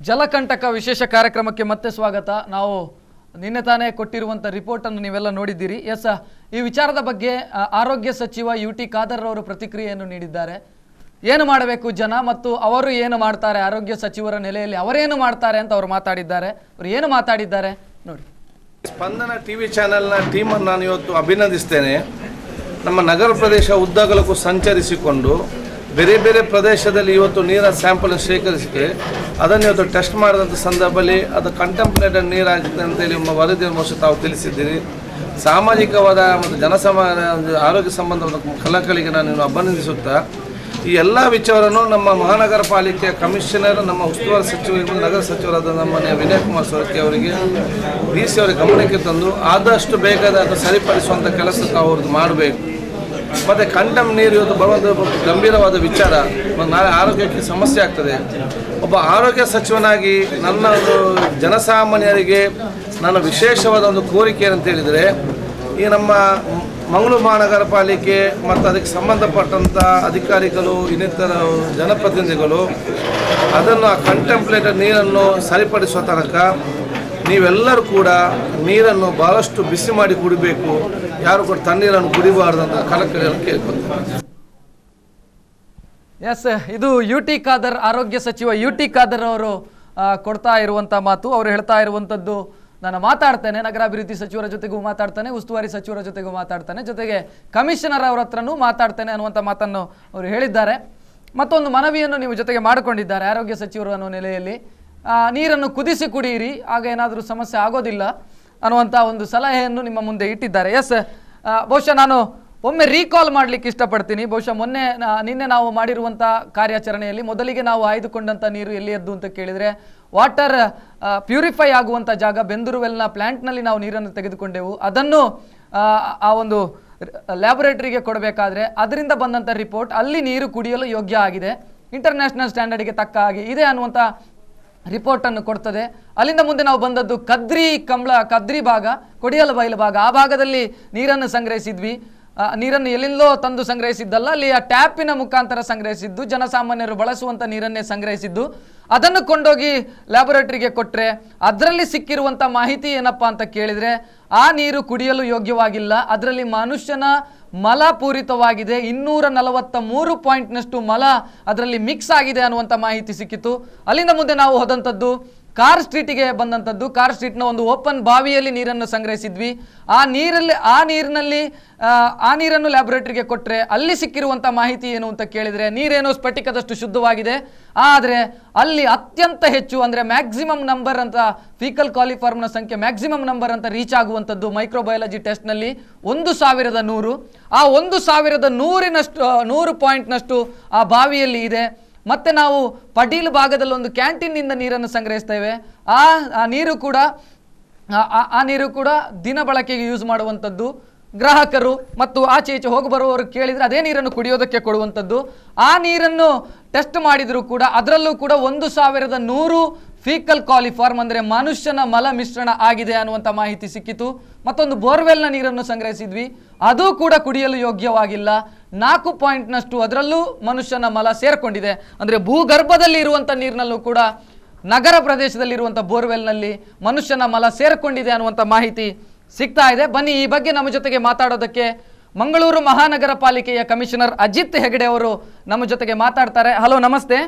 ಜಲಕಂಟಕ ವಿಶೇಷ ಕಾರ್ಯಕ್ರಮಕ್ಕೆ ಮತ್ತೆ ಸ್ವಾಗತ ನಾವು ನಿನ್ನೆ ತಾನೇ ಕೊಟ್ಟಿರುವಂಥ ರಿಪೋರ್ಟನ್ನು ನೀವೆಲ್ಲ ನೋಡಿದ್ದೀರಿ ಎಸ್ ಈ ವಿಚಾರದ ಬಗ್ಗೆ ಆ, ಆರೋಗ್ಯ ಸಚಿವ ಯು ಟಿ ಖಾದರ್ ಅವರು ಪ್ರತಿಕ್ರಿಯೆಯನ್ನು ನೀಡಿದ್ದಾರೆ ಏನು ಮಾಡಬೇಕು ಜನ ಮತ್ತು ಅವರು ಏನು ಮಾಡ್ತಾರೆ ಆರೋಗ್ಯ ಸಚಿವರ ನೆಲೆಯಲ್ಲಿ ಅವರೇನು ಮಾಡ್ತಾರೆ ಅಂತ ಅವರು ಮಾತಾಡಿದ್ದಾರೆ ಅವರು ಏನು ಮಾತಾಡಿದ್ದಾರೆ ನೋಡಿ ಸ್ಪಂದನ ಟಿ ವಿ ಚಾನೆಲ್ನ ಟೀಮನ್ನು ನಾನು ಇವತ್ತು ಅಭಿನಂದಿಸ್ತೇನೆ ನಮ್ಮ ನಗರ ಪ್ರದೇಶ ಉದ್ದಗಲಕ್ಕೂ ಸಂಚರಿಸಿಕೊಂಡು ಬೇರೆ ಬೇರೆ ಪ್ರದೇಶದಲ್ಲಿ ಇವತ್ತು ನೀರ ಸ್ಯಾಂಪಲ್ ಶೇಖರಿಸಿ ಅದನ್ನು ಇವತ್ತು ಟೆಸ್ಟ್ ಮಾಡಿದಂಥ ಸಂದರ್ಭದಲ್ಲಿ ಅದು ಕಂಟೆಂಪ್ಲೇಟೆಡ್ ನೀರಾಗಿದೆ ಅಂತೇಳಿ ನಿಮ್ಮ ವರದಿಯ ಮೂಲಕ ತಾವು ತಿಳಿಸಿದ್ದೀರಿ ಸಾಮಾಜಿಕವಾದ ಮತ್ತು ಜನಸಮ ಆರೋಗ್ಯ ಸಂಬಂಧವಾದ ಕಲಕಳಿಗೆ ನಾನು ಇನ್ನು ಅಭಿನಂದಿಸುತ್ತಾ ಈ ಎಲ್ಲ ವಿಚಾರವನ್ನು ನಮ್ಮ ಮಹಾನಗರ ಪಾಲಿಕೆಯ ಕಮಿಷನರ್ ನಮ್ಮ ಉಸ್ತುವಾರಿ ಸಚಿವರಿಗೆ ನಗರ ಸಚಿವರಾದ ನಮ್ಮನೆ ವಿನಯ್ ಕುಮಾರ್ ಸೊರಕೆ ಅವರಿಗೆ ಡಿ ಸಿ ಅವರ ಗಮನಕ್ಕೆ ತಂದು ಆದಷ್ಟು ಬೇಗದ ಅದು ಸರಿಪಡಿಸುವಂಥ ಕೆಲಸ ತಾವು ಅವ್ರದ್ದು ಮಾಡಬೇಕು ಮತ್ತು ಕಂಡಮ್ ನೀರು ಇವತ್ತು ಬರುವಂಥ ಒಂದು ಗಂಭೀರವಾದ ವಿಚಾರ ಮತ್ತು ನಾಳೆ ಆರೋಗ್ಯಕ್ಕೆ ಸಮಸ್ಯೆ ಆಗ್ತದೆ ಒಬ್ಬ ಆರೋಗ್ಯ ಸಚಿವನಾಗಿ ನನ್ನ ಒಂದು ಜನಸಾಮಾನ್ಯರಿಗೆ ನನ್ನ ವಿಶೇಷವಾದ ಒಂದು ಕೋರಿಕೆ ಏನಂತ ಹೇಳಿದರೆ ಈ ನಮ್ಮ ಮಂಗಳೂರು ಮಹಾನಗರ ಪಾಲಿಕೆ ಮತ್ತು ಅದಕ್ಕೆ ಸಂಬಂಧಪಟ್ಟಂಥ ಅಧಿಕಾರಿಗಳು ಇನ್ನಿತರ ಜನಪ್ರತಿನಿಧಿಗಳು ಅದನ್ನು ಆ ಕಂಟೆಂಪ್ಲೇಟೆಡ್ ನೀರನ್ನು ಸರಿಪಡಿಸುವ ತನಕ ನೀವೆಲ್ಲರೂ ಕೂಡ ನೀರನ್ನು ಬಹಳಷ್ಟು ಬಿಸಿ ಮಾಡಿ ಕುಡಿಬೇಕು ಯಾರು ಕೂಡ ತಣ್ಣೀರನ್ನು ಕುಡಿಬಾರ್ದು ಅಂತ ಕಲಕಳಿಯನ್ನು ಕೇಳ್ಕೊತಾರೆ ಎಸ್ ಇದು ಯು ಟಿ ಖಾದರ್ ಆರೋಗ್ಯ ಸಚಿವ ಯು ಟಿ ಖಾದರ್ ಅವರು ಆ, ಕೊಡ್ತಾ ಇರುವಂಥ ಮಾತು ಅವರು ಹೇಳ್ತಾ ಇರುವಂಥದ್ದು ನಾನು ಮಾತಾಡ್ತೇನೆ ನಗರಾಭಿವೃದ್ಧಿ ಸಚಿವರ ಜೊತೆಗೂ ಮಾತಾಡ್ತಾನೆ ಉಸ್ತುವಾರಿ ಸಚಿವರ ಜೊತೆಗೂ ಮಾತಾಡ್ತಾನೆ ಜೊತೆಗೆ ಕಮಿಷನರ್ ಅವರ ಹತ್ರನೂ ಮಾತಾಡ್ತೇನೆ ಅನ್ನುವಂಥ ಮಾತನ್ನು ಅವರು ಹೇಳಿದ್ದಾರೆ ಮತ್ತೊಂದು ಮನವಿಯನ್ನು ನೀವು ಜೊತೆಗೆ ಮಾಡಿಕೊಂಡಿದ್ದಾರೆ ಆರೋಗ್ಯ ಸಚಿವರು ಅನ್ನೋ ನೆಲೆಯಲ್ಲಿ ಆ, ನೀರನ್ನು ಕುದಿಸಿ ಕುಡಿಯಿರಿ ಆಗ ಏನಾದರೂ ಸಮಸ್ಯೆ ಆಗೋದಿಲ್ಲ ಅನ್ನುವಂಥ ಒಂದು ಸಲಹೆಯನ್ನು ನಿಮ್ಮ ಮುಂದೆ ಇಟ್ಟಿದ್ದಾರೆ ಎಸ್ ಬಹುಶಃ ನಾನು ಒಮ್ಮೆ ರೀಕಾಲ್ ಮಾಡಲಿಕ್ಕೆ ಇಷ್ಟಪಡ್ತೀನಿ ಬಹುಶಃ ಮೊನ್ನೆ ನಾ- ನಿನ್ನೆ ನಾವು ಮಾಡಿರುವಂಥ ಕಾರ್ಯಾಚರಣೆಯಲ್ಲಿ ಮೊದಲಿಗೆ ನಾವು ಆಯ್ದುಕೊಂಡಂಥ ನೀರು ಎಲ್ಲಿ ಎದ್ದು ಅಂತ ಕೇಳಿದರೆ ವಾಟರ್ ಪ್ಯೂರಿಫೈ ಆಗುವಂಥ ಜಾಗ ಬೆಂದೂರುವೆಲ್ನ ಪ್ಲ್ಯಾಂಟ್ನಲ್ಲಿ ನಾವು ನೀರನ್ನು ತೆಗೆದುಕೊಂಡೆವು ಅದನ್ನು ಆ, ಆ ಒಂದು ಲ್ಯಾಬೊರೇಟರಿಗೆ ಕೊಡಬೇಕಾದ್ರೆ ಅದರಿಂದ ಬಂದಂಥ ರಿಪೋರ್ಟ್ ಅಲ್ಲಿ ನೀರು ಕುಡಿಯಲು ಯೋಗ್ಯ ಆಗಿದೆ ಇಂಟರ್ನ್ಯಾಷನಲ್ ಸ್ಟ್ಯಾಂಡರ್ಡ್ಗೆ ತಕ್ಕ ಹಾಗೆ ಇದೆ ಅನ್ನುವಂಥ ರಿಪೋರ್ಟನ್ನು ಕೊಡ್ತದೆ ಅಲ್ಲಿಂದ ಮುಂದೆ ನಾವು ಬಂದದ್ದು ಕದ್ರಿ ಕಂಬಳ ಕದ್ರಿ ಭಾಗ ಕೊಡಿಯಲು ಬಯಲು ಭಾಗ ಆ ಭಾಗದಲ್ಲಿ ನೀರನ್ನು ಸಂಗ್ರಹಿಸಿದ್ವಿ ಆ, ನೀರನ್ನು ಎಲ್ಲಿಂದಲೋ ತಂದು ಸಂಗ್ರಹಿಸಿದ್ದಲ್ಲ ಅಲ್ಲಿ ಆ ಟ್ಯಾಪಿನ ಮುಖಾಂತರ ಸಂಗ್ರಹಿಸಿದ್ದು ಜನಸಾಮಾನ್ಯರು ಬಳಸುವಂಥ ನೀರನ್ನೇ ಸಂಗ್ರಹಿಸಿದ್ದು ಅದನ್ನು ಕೊಂಡೋಗಿ ಲ್ಯಾಬೊರೇಟರಿಗೆ ಕೊಟ್ಟರೆ ಅದರಲ್ಲಿ ಸಿಕ್ಕಿರುವಂಥ ಮಾಹಿತಿ ಏನಪ್ಪ ಅಂತ ಕೇಳಿದರೆ ಆ ನೀರು ಕುಡಿಯಲು ಯೋಗ್ಯವಾಗಿಲ್ಲ ಅದರಲ್ಲಿ ಮನುಷ್ಯನ ಮಲ ಪೂರಿತವಾಗಿದೆ ಇನ್ನೂರ ನಲವತ್ತ ಮೂರು ಪಾಯಿಂಟ್ನಷ್ಟು ಮಲ ಅದರಲ್ಲಿ ಮಿಕ್ಸ್ ಆಗಿದೆ ಅನ್ನುವಂಥ ಮಾಹಿತಿ ಸಿಕ್ಕಿತು ಅಲ್ಲಿಂದ ಮುಂದೆ ನಾವು ಹೋದಂಥದ್ದು ಕಾರ್ ಸ್ಟ್ರೀಟಿಗೆ ಬಂದಂಥದ್ದು ಕಾರ್ ಸ್ಟ್ರೀಟ್ನ ಒಂದು ಓಪನ್ ಬಾವಿಯಲ್ಲಿ ನೀರನ್ನು ಸಂಗ್ರಹಿಸಿದ್ವಿ ಆ ನೀರಲ್ಲಿ ಆ ನೀರಿನಲ್ಲಿ ಆ, ಆ ನೀರನ್ನು ಲ್ಯಾಬೊರೇಟರಿಗೆ ಕೊಟ್ಟರೆ ಅಲ್ಲಿ ಸಿಕ್ಕಿರುವಂಥ ಮಾಹಿತಿ ಏನು ಅಂತ ಕೇಳಿದರೆ ನೀರೇನೋ ಸ್ಫಟಿಕದಷ್ಟು ಶುದ್ಧವಾಗಿದೆ ಆದರೆ ಅಲ್ಲಿ ಅತ್ಯಂತ ಹೆಚ್ಚು ಅಂದರೆ ಮ್ಯಾಕ್ಸಿಮಮ್ ನಂಬರ್ ಅಂತ ಫೀಕಲ್ ಕಾಲಿಫಾರ್ಮ್ನ ಸಂಖ್ಯೆ ಮ್ಯಾಕ್ಸಿಮಮ್ ನಂಬರ್ ಅಂತ ರೀಚ್ ಆಗುವಂಥದ್ದು ಮೈಕ್ರೋಬಯಾಲಜಿ ಟೆಸ್ಟ್ನಲ್ಲಿ ಒಂದು ಸಾವಿರದ ನೂರು ಆ ಒಂದು ಸಾವಿರದ ನೂರಿನಷ್ಟು ಆ, ನೂರು ಪಾಯಿಂಟ್ನಷ್ಟು ಆ ಬಾವಿಯಲ್ಲಿ ಇದೆ ಮತ್ತೆ ನಾವು ಪಡೀಲ್ ಭಾಗದಲ್ಲಿ ಒಂದು ಕ್ಯಾಂಟೀನ್ನಿಂದ ನೀರನ್ನು ಸಂಗ್ರಹಿಸ್ತೇವೆ ಆ ಆ ನೀರು ಕೂಡ ಆ- ಆ- ಆ ನೀರು ಕೂಡ ದಿನ ಬಳಕೆಗೆ ಯೂಸ್ ಮಾಡುವಂಥದ್ದು ಗ್ರಾಹಕರು ಮತ್ತು ಆಚೆ ಈಚೆ ಹೋಗಿ ಬರುವವರು ಕೇಳಿದರೆ ಅದೇ ನೀರನ್ನು ಕುಡಿಯೋದಕ್ಕೆ ಕೊಡುವಂಥದ್ದು ಆ ನೀರನ್ನು ಟೆಸ್ಟ್ ಮಾಡಿದರೂ ಕೂಡ ಅದರಲ್ಲೂ ಕೂಡ ಒಂದು ಸಾವಿರದ ನೂರು ಫೀಕಲ್ ಕಾಲಿಫಾರ್ಮ್ ಅಂದರೆ ಮನುಷ್ಯನ ಮಲ ಮಿಶ್ರಣ ಆಗಿದೆ ಅನ್ನುವಂಥ ಮಾಹಿತಿ ಸಿಕ್ಕಿತು ಮತ್ತೊಂದು ಬೋರ್ವೆಲ್ನ ನೀರನ್ನು ಸಂಗ್ರಹಿಸಿದ್ವಿ ಅದು ಕೂಡ ಕುಡಿಯಲು ಯೋಗ್ಯವಾಗಿಲ್ಲ ನಾಲ್ಕು ಪಾಯಿಂಟ್ನಷ್ಟು ಅದರಲ್ಲೂ ಮನುಷ್ಯನ ಮಲ ಸೇರಿಕೊಂಡಿದೆ ಅಂದರೆ ಭೂಗರ್ಭದಲ್ಲಿ ಇರುವಂಥ ನೀರಿನಲ್ಲೂ ಕೂಡ ನಗರ ಪ್ರದೇಶದಲ್ಲಿರುವಂಥ ಬೋರ್ವೆಲ್ನಲ್ಲಿ ಮನುಷ್ಯನ ಮಲ ಸೇರಿಕೊಂಡಿದೆ ಅನ್ನುವಂಥ ಮಾಹಿತಿ ಸಿಗ್ತಾ ಇದೆ ಬನ್ನಿ ಈ ಬಗ್ಗೆ ನಮ್ಮ ಜೊತೆಗೆ ಮಾತಾಡೋದಕ್ಕೆ ಮಂಗಳೂರು ಮಹಾನಗರ ಪಾಲಿಕೆಯ ಕಮಿಷನರ್ ಅಜಿತ್ ಹೆಗಡೆ ಅವರು ನಮ್ಮ ಜೊತೆಗೆ ಮಾತಾಡ್ತಾರೆ ಹಲೋ ನಮಸ್ತೆ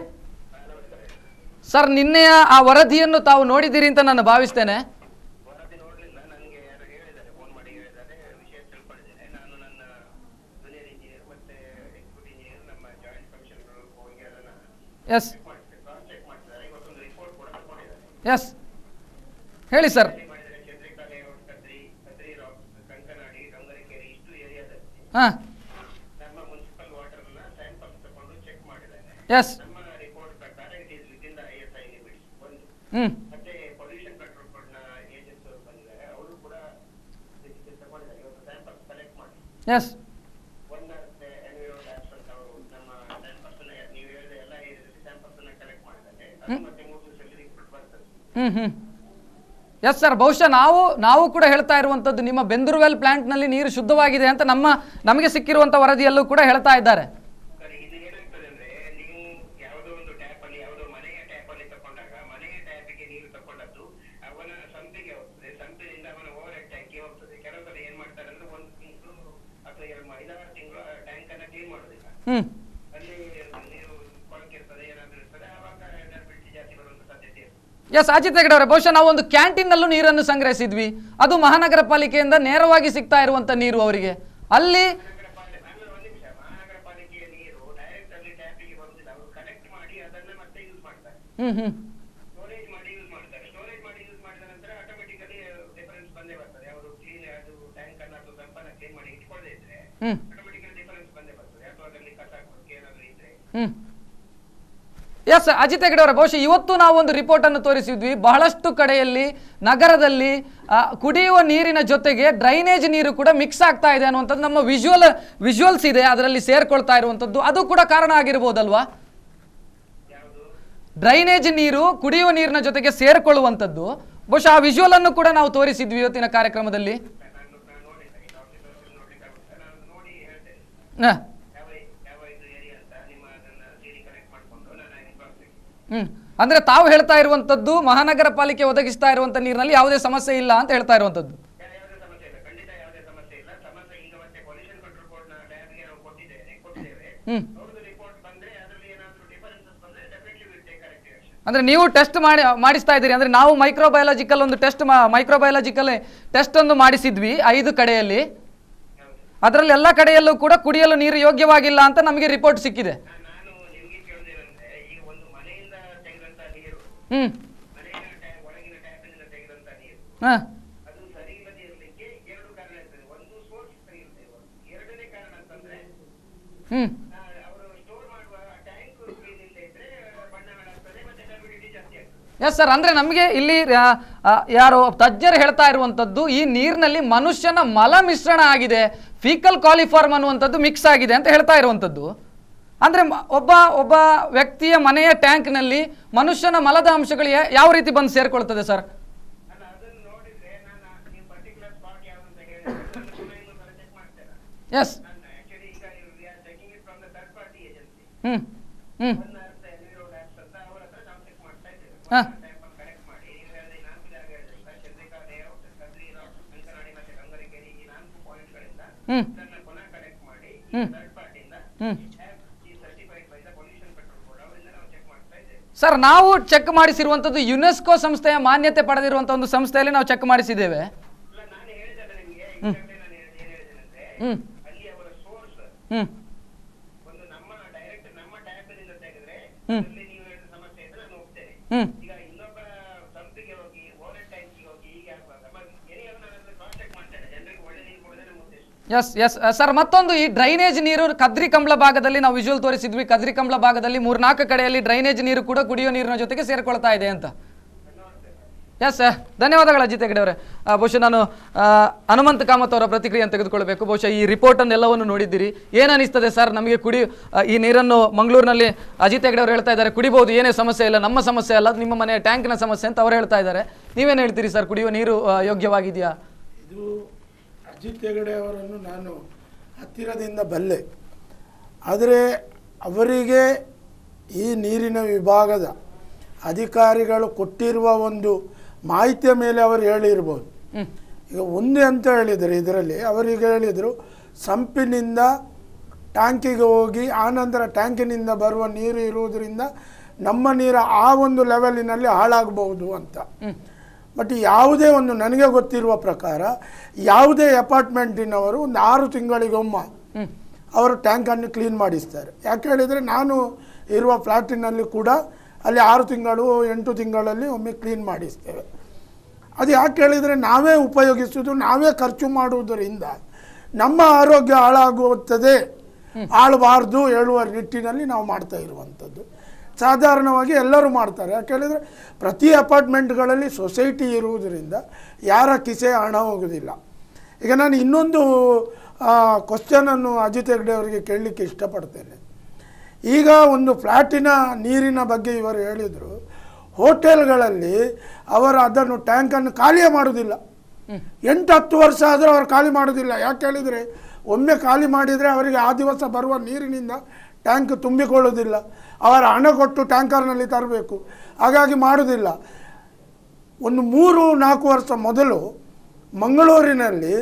ಸರ್ ನಿನ್ನೆಯ ಆ ವರದಿಯನ್ನು ತಾವು ನೋಡಿದ್ದೀರಿ ಅಂತ ನಾನು ಭಾವಿಸ್ತೇನೆ ವರದಿ ನೋಡಲಿಲ್ಲ ನನಗೆ ಯಾರು ಹೇಳಿದ್ದಾರೆ ಫೋನ್ ಮಾಡಿ ಹೇಳಿದ್ದಾರೆ ವಿಷಯ ತಿಳ್ಕೊಂಡಿದ್ದೇನೆ ನಾನು ನನ್ನ ಜೂನಿಯರ್ ಇಂಜಿನಿಯರ್ ಮತ್ತೆ ಎಕ್ಸಿಕ್ಯೂಟಿವ್ ಇಂಜಿನಿಯರ್ ನಮ್ಮ ಜಾಯಿಂಟ್ ಕಮಿಷನರ್ ಹೋಗಿ ಅದನ್ನು ಎಸ್ ಚೆಕ್ ಮಾಡ್ತಾರೆ ಕ್ರಾಸ್ ಚೆಕ್ ಮಾಡ್ತಿದ್ದಾರೆ ಇವತ್ತೊಂದು ರಿಪೋರ್ಟ್ ಕೂಡ ತಗೊಂಡಿದ್ದಾರೆ ಎಸ್ ಹೇಳಿ ಸರ್ ಇಲ್ಲಿ ಮಾಡಿದರೆ ಚಂದ್ರಿಕಾ ಲೇಔಟ್ ಕದ್ರಿ ಕದ್ರಿ ರಾಕ್ ಕಂಕನಾಡಿ ಡೊಂಗರಕೆರೆ ಇಷ್ಟು ಏರಿಯಾದಲ್ಲಿ ಹಾಂ ನಮ್ಮ ಮುನ್ಸಿಪಲ್ ವಾಟರ್ನ ಸ್ಯಾಂಪಲ್ಸ್ ತಗೊಂಡು ಚೆಕ್ ಮಾಡಿದ್ದಾರೆ ಎಸ್ ನಮ್ಮ ರಿಪೋರ್ಟ್ ಪ್ರಕಾರ it is within the I S I limits ಒಂದು ಹ್ಞೂ ಮತ್ತೆ ಪೊಲ್ಯೂಷನ್ ಕಂಟ್ರೋಲ್ ಬೋರ್ಡ್ನ ಏಜೆನ್ಸಿ ಅವರು ಬಂದಿದ್ದಾರೆ ಅವರು ಕೂಡ ಇದಕ್ಕೆ ತಗೊಂಡಿದ್ದಾರೆ ಇವತ್ತು ಸ್ಯಾಂಪಲ್ಸ್ ಕಲೆಕ್ಟ್ ಮಾಡಿ ಎಸ್ ಒನ್ ಎನ್ವಿರೋ ಟ್ಯಾಬ್ಸ್ ಅಂತ ಅವರು ನಮ್ಮ ಸ್ಯಾಂಪಲ್ಸ್ ನೀವು ಹೇಳಿದ ಎಲ್ಲ ಏರಿಯಾದಲ್ಲಿ ಸ್ಯಾಂಪಲ್ಸ್ ಅನ್ನ ಕಲೆಕ್ಟ್ ಮಾಡಿದ್ದಾರೆ ಅದು ಮತ್ತೆ ಮೂರು ದಿವಸದಲ್ಲಿ ರಿಪೋರ್ಟ್ ಬರ್ತದೆ ಹ್ಞೂ ಹ್ಞೂ ಎಸ್ ಸರ್ ಬಹುಶಃ ನಾವು ನಾವು ಕೂಡ ಹೇಳ್ತಾ ಇರುವಂಥದ್ದು ನಿಮ್ಮ ಬೆಂದೂರುವೆಲ್ ಪ್ಲಾಂಟ್ನಲ್ಲಿ ನೀರು ಶುದ್ಧವಾಗಿದೆ ಅಂತ ನಮ್ಮ ನಮಗೆ ಸಿಕ್ಕಿರುವಂಥ ವರದಿಯಲ್ಲೂ ಕೂಡ ಹೇಳ್ತಾ ಇದ್ದಾರೆ ಸರಿ ಇದು ಏನಾಗ್ತದೆ ಅಂದ್ರೆ ನೀವು ಯಾವುದೋ ಒಂದು ಟ್ಯಾಪ್ ಅಲ್ಲಿ ಯಾವುದೋ ಮನೆಯ ಟ್ಯಾಪ್ ಅಲ್ಲಿ ತಕೊಂಡಾಗ ಮನೆಯ ಟ್ಯಾಪ್ ಅಥವಾ ಎರಡು ಐದಾರು ತಿಂಗಳು ಟ್ಯಾಂಕ್ ಅನ್ನ ಕ್ಲೀನ್ ಮಾಡೋದಿಲ್ಲ ಹ್ಮ್ ಅಲ್ಲಿ ನೀರು ಕೊಳಕೆ ಇರ್ತದೆ ಏನಾದ್ರೂ ಇರ್ತದೆ ಆವಾಗ ಬಿಟ್ಟು ಜಾಸ್ತಿ ಬರುವಂತ ಸಾಧ್ಯತೆ ಇರ್ತದೆ ಎಸ್ ಅಜಿತ್ ಹೆಗಡೆ ಅವರೇ ಬಹುಶಃ ನಾವು ಒಂದು ಕ್ಯಾಂಟೀನ್ನಲ್ಲೂ ನೀರನ್ನು ಸಂಗ್ರಹಿಸಿದ್ವಿ ಅದು ಮಹಾನಗರ ಪಾಲಿಕೆಯಿಂದ ನೇರವಾಗಿ ಸಿಗ್ತಾ ಇರುವಂತ ನೀರು ಅವರಿಗೆ ಅಲ್ಲಿ ಮಹಾನಗರ ಪಾಲಿಕೆ ನಾನು ಒಂದು ನಿಮಿಷ ಮಹಾನಗರ ಪಾಲಿಕೆಯ ನೀರು ಡೈರೆಕ್ಟ್ ಅಲ್ಲಿ ಟ್ಯಾಪಿಗೆ ಬರುವುದಿಲ್ಲ ಅವರು ಕಲೆಕ್ಟ್ ಮಾಡಿ ಅದನ್ನ ಮತ್ತೆ ಯೂಸ್ ಮಾಡ್ತಾರೆ ಹ್ಮ್ ಹ್ಮ್ ಸ್ಟೋರೇಜ್ ಮಾಡಿ ಯೂಸ್ ಮಾಡ್ತಾರೆ ಸ್ಟೋರೇಜ್ ಮಾಡಿ ಯೂಸ್ ಮಾಡಿದ ನಂತರ ಆಟೋಮೆಟಿಕಲಿ ಡಿಫರೆನ್ಸ್ ಬಂದೇ ಬರ್ತದೆ ಅವರು ಕ್ಲೀನ್ ಅದು ಟ್ಯಾಂಕ್ ಅನ್ನ ಅಥವಾ ಸಂಪನ್ನ ಕ್ಲೀನ್ ಮಾಡಿ ಇಟ್ಕೊಳ್ಳದೆ ಇದ್ರೆ ಹ್ಮ್ ಆಟೋಮೆಟಿಕಲಿ ಡಿಫರೆನ್ಸ್ ಬಂದೇ ಬರ್ತದೆ ಅಥವಾ ಅದರಲ್ಲಿ ಕಸ ಕೊರಕೆ ಏನಾದ್ರು ಇದ್ರೆ ಹ್ಮ್ ಎಸ್ ಅಜಿತ್ ಹೆಗಡೆ ಅವರೇ ಬಹುಶಃ ಇವತ್ತು ನಾವು ಒಂದು ರಿಪೋರ್ಟ್ ಅನ್ನು ತೋರಿಸಿದ್ವಿ ಬಹಳಷ್ಟು ಕಡೆಯಲ್ಲಿ ನಗರದಲ್ಲಿ ಆ, ಕುಡಿಯುವ ನೀರಿನ ಜೊತೆಗೆ ಡ್ರೈನೇಜ್ ನೀರು ಕೂಡ ಮಿಕ್ಸ್ ಆಗ್ತಾ ಇದೆ ಅನ್ನುವಂಥದ್ದು ನಮ್ಮ ವಿಜುವಲ್ ವಿಜುವಲ್ಸ್ ಇದೆ ಅದರಲ್ಲಿ ಸೇರ್ಕೊಳ್ತಾ ಇರುವಂಥದ್ದು ಅದು ಕೂಡ ಕಾರಣ ಆಗಿರ್ಬೋದಲ್ವಾ ಯಾವುದು ಡ್ರೈನೇಜ್ ನೀರು ಕುಡಿಯುವ ನೀರಿನ ಜೊತೆಗೆ ಸೇರ್ಕೊಳ್ಳುವಂಥದ್ದು ಬಹುಶಃ ಆ ವಿಜುವಲ್ ಅನ್ನು ಕೂಡ ನಾವು ತೋರಿಸಿದ್ವಿ ಇವತ್ತಿನ ಕಾರ್ಯಕ್ರಮದಲ್ಲಿ ನಾನು ನಾನು ನೋಡಿಲ್ಲ ಈ ಆಫೀಸಲ್ಲಿ ನೋಡ್ಲಿಕ್ಕೆ ಆಗುತ್ತೆ ನಾನು ನೋಡಿ ಹೇಳ್ತೇನೆ ಹ. ಯಾವ ಯಾವ ಇದು ಏರಿಯಾ ಅಂತ ನಿಮ್ಮ ಅದನ್ನ ಸೀರಿ ಕನೆಕ್ಟ್ ಮಾಡ್ಕೊಂಡು ನಾನು ಇನ್ಫಾರ್ಮ್ ಹ್ಮ್ ಅಂದ್ರೆ ತಾವು ಹೇಳ್ತಾ ಇರುವಂತದ್ದು ಮಹಾನಗರ ಪಾಲಿಕೆ ಒದಗಿಸ್ತಾ ಇರುವಂತ ನೀರಿನಲ್ಲಿ ಯಾವುದೇ ಸಮಸ್ಯೆ ಇಲ್ಲ ಅಂತ ಹೇಳ್ತಾ ಇರುವಂತದ್ದು ಯಾವುದೇ ಸಮಸ್ಯೆ ಇಲ್ಲ ಖಂಡಿತ ಯಾವುದೇ ಸಮಸ್ಯೆ ಇಲ್ಲ ಸಮಸ್ಯೆ ಈಗ ಮತ್ತೆ ಪೊಲ್ಯೂಷನ್ ಕಂಟ್ರೋಲ್ ಬೋರ್ಡ್ ನ ಲ್ಯಾಬ್ಗೆ ನಾವು ಕೊಟ್ಟಿದ್ದೇವೆ ಕೊಟ್ಟಿದ್ದೇವೆ ಹ್ಮ್ ಅವ್ರದ್ದು ರಿಪೋರ್ಟ್ ಬಂದ್ರೆ ಅದರಲ್ಲಿ ಏನಾದರೂ ಡಿಫರೆನ್ಸಸ್ ಬಂದ್ರೆ definitely will take correct action ಅಂದ್ರೆ ನೀವು ಟೆಸ್ಟ್ ಮಾಡಿ ಮಾಡಿಸ್ತಾ ಇದ್ದೀರಿ ಅಂದ್ರೆ ನಾವು ಮೈಕ್ರೋಬಯಾಲಜಿಕಲ್ ಒಂದು ಟೆಸ್ಟ್ ಮೈಕ್ರೋಬಯಾಲಜಿಕಲ್ ಟೆಸ್ಟ್ ಒಂದು ಮಾಡಿಸಿದ್ವಿ ಐದು ಕಡೆಯಲ್ಲಿ ಅದರಲ್ಲಿ ಎಲ್ಲ ಕಡೆಯಲ್ಲೂ ಕೂಡ ಕುಡಿಯಲು ನೀರು ಯೋಗ್ಯವಾಗಿಲ್ಲ ಅಂತ ನಮಗೆ ರಿಪೋರ್ಟ್ ಸಿಕ್ಕಿದೆ ನಾನು ನಿಮ್ಗೆ ಕೇಳೋದೇನಂದ್ರೆ ಈಗ ಒಂದು ಮನೆಯಿಂದ ತೆಗೆದಂತ ನೀರು ಹ್ಮ್ ಮನೆಯ ಟ್ಯಾ- ಒಳಗಿನ ಟ್ಯಾಪಿನಿಂದ ತೆಗೆದಂತ ನೀರು ಹಾ ಅದು ಸರಿ ಇಲ್ಲದೆ ಇರಲಿಕ್ಕೆ ಎರಡು ಕಾರಣ ಇರ್ತದೆ ಒಂದು ಸೋರ್ಸ್ ಸರಿ ಇಲ್ಲದೆ ಇರೋದು ಎರಡನೇ ಕಾರಣ ಅಂತಂದ್ರೆ ಹ್ಮ್ ಅವರು ಸ್ಟೋರ್ ಮಾಡುವ ಟ್ಯಾಂಕ್ ಕ್ಲೀನ್ ಇಲ್ಲದೆ ಇದ್ರೆ ಬಣ್ಣ ಹಾಳಾಗ್ತದೆ ಮತ್ತೆ ಟರ್ಬಿಡಿಟಿ ಜಾಸ್ತಿ ಆಗ್ತದೆ ಎಸ್ ಸರ್ ಅಂದ್ರೆ ನಮಗೆ ಇಲ್ಲಿ ಆ, ಆ, ಯಾರು ತಜ್ಞರು ಹೇಳ್ತಾ ಇರುವಂತದ್ದು ಈ ನೀರಿನಲ್ಲಿ ಮನುಷ್ಯನ ಮಲ ಮಿಶ್ರಣ ಆಗಿದೆ ಫೀಕಲ್ ಕಾಲಿಫಾರ್ಮ್ ಅನ್ನುವಂಥದ್ದು ಮಿಕ್ಸ್ ಆಗಿದೆ ಅಂತ ಹೇಳ್ತಾ ಇರುವಂತದ್ದು ಅಂದ್ರೆ ಮ- ಒಬ್ಬ ಒಬ್ಬ ವ್ಯಕ್ತಿಯ ಮನೆಯ ಟ್ಯಾಂಕ್ನಲ್ಲಿ ಮನುಷ್ಯನ ಮಲದ ಅಂಶಗಳು ಯಾ- ಯಾವ ರೀತಿ ಬಂದು ಸೇರ್ಕೊಳ್ತದೆ ಸರ್ ಅಲ್ಲ ಅದನ್ನು ನೋಡಿದ್ರೆ ನಾನು ನೀವು ಪರ್ಟಿಕ್ಯುಲರ್ ಸ್ಪಾಟ್ ಯಾವ್ದು ಅಂತ ಹೇಳಿದ್ರೆ ನಾನು ಪುನಃ ಇನ್ನೊಂದು ಸಲ ಚೆಕ್ ಮಾಡ್ತೇನೆ ಎಸ್ ನಾನು ಆಕ್ಚುಲಿ ಈಗ we are checking it from the third party agency hmm hmm One Earth Enviro labs ಅಂತ ಅವ್ರ ಹತ್ರ ನಾವು ಚೆಕ್ ಮಾಡ್ತಾ ಇದ್ದೇವೆ ಹಾ. ಟೈಪ್ ಕನೆಕ್ಟ್ ಮಾಡಿ ನೀವು ಹೇಳಿದ ಈ ನಾಲ್ಕು ಜಾಗ ಹೇಳಿದ್ರೆ ಚಂದ್ರಿಕಾ ಲೇಔಟ್ ಕದ್ರಿ ಅಂಕನಾಡಿ ಮತ್ತೆ ಗಂಗನಕೆರೆ ಈ ನಾಲ್ಕು ಪಾಯಿಂಟ್ಗಳಿಂದ ಹ್ಮ್ ಇದನ್ನ ಪುನಃ ಕನೆಕ್ಟ್ ಮಾಡಿ ಹ್ಮ್. ಥರ್ಡ್ ಪಾರ್ಟಿಯಿಂದ ಹ್ಮ್ ಈ certified by the pollution control board ಅವರಿಂದ ನಾವು ಚೆಕ್ ಮಾಡ್ತಾ ಇದ್ದೇವೆ ಸರ್ ನಾವು ಚೆಕ್ ಮಾಡಿಸಿರುವಂಥದ್ದು ಯುನೆಸ್ಕೋ ಸಂಸ್ಥೆಯ ಮಾನ್ಯತೆ ಪಡೆದಿರುವಂಥ ಒಂದು ಸಂಸ್ಥೆಯಲ್ಲಿ ನಾವು ಚೆಕ್ ಮಾಡಿಸಿದ್ದೇವೆ ಇಲ್ಲ ನಾನು ಹೇಳಿದಲ್ಲ ನಿಮಗೆ ಈಗಾಗಲೇ ನಾನು ಏನ್ ಹೇಳಿದ್ದೇನೆಂದ್ರೆ ಹ್ಮ್ ಅಲ್ಲಿ ಅವರ ಸೋರ್ಸ್ ಹ್ಮ್ ಒಂದು ನಮ್ಮ ಡೈರೆಕ್ಟ್ ನಮ್ಮ ಟ್ಯಾಪಿನಿಂದ ತೆಗೆದ್ರೆ ಹ್ಮ್. ಅಲ್ಲಿ ನೀವು ಹೇಳಿದ ಸಮಸ್ಯೆ ಇದ್ರೆ ನಾನು ಹೋಗ್ತೇನೆ ಹ್ಮ್ ಈಗ ಇನ್ನೊಬ್ಬ ಸಂಪಿಗೆ ಹೋಗಿ ಓವರ್ ಟ್ಯಾಂಕಿಗೆ ಹೋಗಿ ಹೀಗೆ ಆಗುವಾಗ ಏನೇ ನಾನು ಅದನ್ನು ಕ್ರಾಸ್ ಚೆಕ್ ಮಾಡ್ತೇನೆ ಜನರಿಗೆ ಒಳ್ಳೆ ನೀರು ಕೊಡೋದೇ ನಮ್ಮ ಉದ್ದೇಶ ಎಸ್ ಎಸ್ ಸರ್ ಮತ್ತೊಂದು ಈ ಡ್ರೈನೇಜ್ ನೀರು ಕದ್ರಿ ಕಂಬಳ ಭಾಗದಲ್ಲಿ ನಾವು ವಿಜುವಲ್ ತೋರಿಸಿದ್ವಿ ಕದ್ರಿ ಕಂಬಳ ಭಾಗದಲ್ಲಿ ಮೂರ್ನಾಲ್ಕು ಕಡೆಯಲ್ಲಿ ಡ್ರೈನೇಜ್ ನೀರು ಕೂಡ ಕುಡಿಯೋ ನೀರಿನ ಜೊತೆಗೆ ಸೇರ್ಕೊಳ್ತಾ ಇದೆ ಅಂತ ಎಸ್ ಧನ್ಯವಾದಗಳು ಅಜಿತ್ ಹೆಗಡೆ ಅವರೇ ಆ, ಬಹುಶಃ ನಾನು ಆ, ಹನುಮಂತ ಕಾಮತ್ ಅವರ ಪ್ರತಿಕ್ರಿಯೆಯನ್ನು ತೆಗೆದುಕೊಳ್ಬೇಕು ಬಹುಶಃ ಈ ರಿಪೋರ್ಟನ್ನು ಎಲ್ಲವನ್ನು ನೋಡಿದ್ದೀರಿ ಏನು ಅನಿಸ್ತದೆ ಸರ್ ನಮಗೆ ಕುಡಿ ಆ, ಈ ನೀರನ್ನು ಮಂಗಳೂರಿನಲ್ಲಿ ಅಜಿತ್ ಹೆಗಡೆ ಅವರು ಹೇಳ್ತಾ ಇದ್ದಾರೆ ಕುಡಿಬಹುದು ಏನೇ ಸಮಸ್ಯೆ ಇಲ್ಲ ನಮ್ಮ ಸಮಸ್ಯೆ ಅಲ್ಲ ಅದು ನಿಮ್ಮ ಮನೆಯ ಟ್ಯಾಂಕ್ನ ಸಮಸ್ಯೆ ಅಂತ ಅವರು ಹೇಳ್ತಾ ಇದ್ದಾರೆ ನೀವೇನು ಹೇಳ್ತೀರಿ ಸರ್ ಕುಡಿಯುವ ನೀರು ಆ, ಯೋಗ್ಯವಾಗಿದೆಯಾ ಇದು ಅಜಿತ್ ಹೆಗಡೆ ಅವರನ್ನು ನಾನು ಹತ್ತಿರದಿಂದ ಬಲ್ಲೆ ಆದರೆ ಅವರಿಗೆ ಈ ನೀರಿನ ವಿಭಾಗದ ಅಧಿಕಾರಿಗಳು ಕೊಟ್ಟಿರುವ ಒಂದು ಮಾಹಿತಿಯ ಮೇಲೆ ಅವರು ಹೇಳಿರ್ಬೋದು ಹ್ಮ್ ಈಗ ಒಂದೇ ಅಂತ ಹೇಳಿದರು ಇದರಲ್ಲಿ ಅವರಿಗೆ ಹೇಳಿದರು ಸಂಪಿನಿಂದ ಟ್ಯಾಂಕಿಗೆ ಹೋಗಿ ಆನಂತರ ಟ್ಯಾಂಕಿನಿಂದ ಬರುವ ನೀರು ಇರುವುದರಿಂದ ನಮ್ಮ ನೀರು ಆ ಒಂದು ಲೆವೆಲಿನಲ್ಲಿ ಹಾಳಾಗಬಹುದು ಅಂತ ಬಟ್ ಯಾವುದೇ ಒಂದು ನನಗೆ ಗೊತ್ತಿರುವ ಪ್ರಕಾರ ಯಾವುದೇ ಅಪಾರ್ಟ್ಮೆಂಟಿನವರು ಒಂದು ಆರು ತಿಂಗಳಿಗೊಮ್ಮ ಹ್ಮ್ ಅವರು ಟ್ಯಾಂಕನ್ನು ಕ್ಲೀನ್ ಮಾಡಿಸ್ತಾರೆ ಯಾಕೆ ಹೇಳಿದರೆ ನಾನು ಇರುವ ಫ್ಲ್ಯಾಟಿನಲ್ಲಿ ಕೂಡ ಅಲ್ಲಿ ಆರು ತಿಂಗಳು ಎಂಟು ತಿಂಗಳಲ್ಲಿ ಒಮ್ಮೆ ಕ್ಲೀನ್ ಮಾಡಿಸ್ತೇವೆ ಅದು ಯಾಕೆ ಹೇಳಿದರೆ ನಾವೇ ಉಪಯೋಗಿಸುವುದು ನಾವೇ ಖರ್ಚು ಮಾಡುವುದರಿಂದ ನಮ್ಮ ಆರೋಗ್ಯ ಹಾಳಾಗುತ್ತದೆ ಆಳಬಾರ್ದು ಹೇಳುವ ನಿಟ್ಟಿನಲ್ಲಿ ನಾವು ಮಾಡ್ತಾ ಇರುವಂಥದ್ದು ಸಾಧಾರಣವಾಗಿ ಎಲ್ಲರೂ ಮಾಡ್ತಾರೆ ಯಾಕೆ ಹೇಳಿದರೆ ಪ್ರತಿ ಅಪಾರ್ಟ್ಮೆಂಟ್ಗಳಲ್ಲಿ ಸೊಸೈಟಿ ಇರುವುದರಿಂದ ಯಾರ ಕಿಸೆ ಹಣ ಹೋಗುವುದಿಲ್ಲ ಈಗ ನಾನು ಇನ್ನೊಂದು ಕ್ವಶನನ್ನು ಅಜಿತ್ ಹೆಗ್ಡೆ ಅವರಿಗೆ ಕೇಳಲಿಕ್ಕೆ ಇಷ್ಟಪಡ್ತೇನೆ ಈಗ ಒಂದು ಫ್ಲ್ಯಾಟಿನ ನೀರಿನ ಬಗ್ಗೆ ಇವರು ಹೇಳಿದರು ಹೋಟೆಲ್ಗಳಲ್ಲಿ ಅವರು ಅದನ್ನು ಟ್ಯಾಂಕನ್ನು ಖಾಲಿಯೇ ಮಾಡೋದಿಲ್ಲ ಎಂಟು ಹತ್ತು ವರ್ಷ ಆದರೂ ಅವರು ಖಾಲಿ ಮಾಡೋದಿಲ್ಲ ಯಾಕೆ ಹೇಳಿದರೆ ಒಮ್ಮೆ ಖಾಲಿ ಮಾಡಿದರೆ ಅವರಿಗೆ ಆ ದಿವಸ ಬರುವ ನೀರಿನಿಂದ ಟ್ಯಾಂಕ್ ತುಂಬಿಕೊಳ್ಳೋದಿಲ್ಲ ಅವರ ಹಣ ಕೊಟ್ಟು ಟ್ಯಾಂಕರ್ನಲ್ಲಿ ತರಬೇಕು ಹಾಗಾಗಿ ಮಾಡೋದಿಲ್ಲ ಒಂದು ಮೂರು ನಾಲ್ಕು ವರ್ಷ ಮೊದಲು ಮಂಗಳೂರಿನಲ್ಲಿ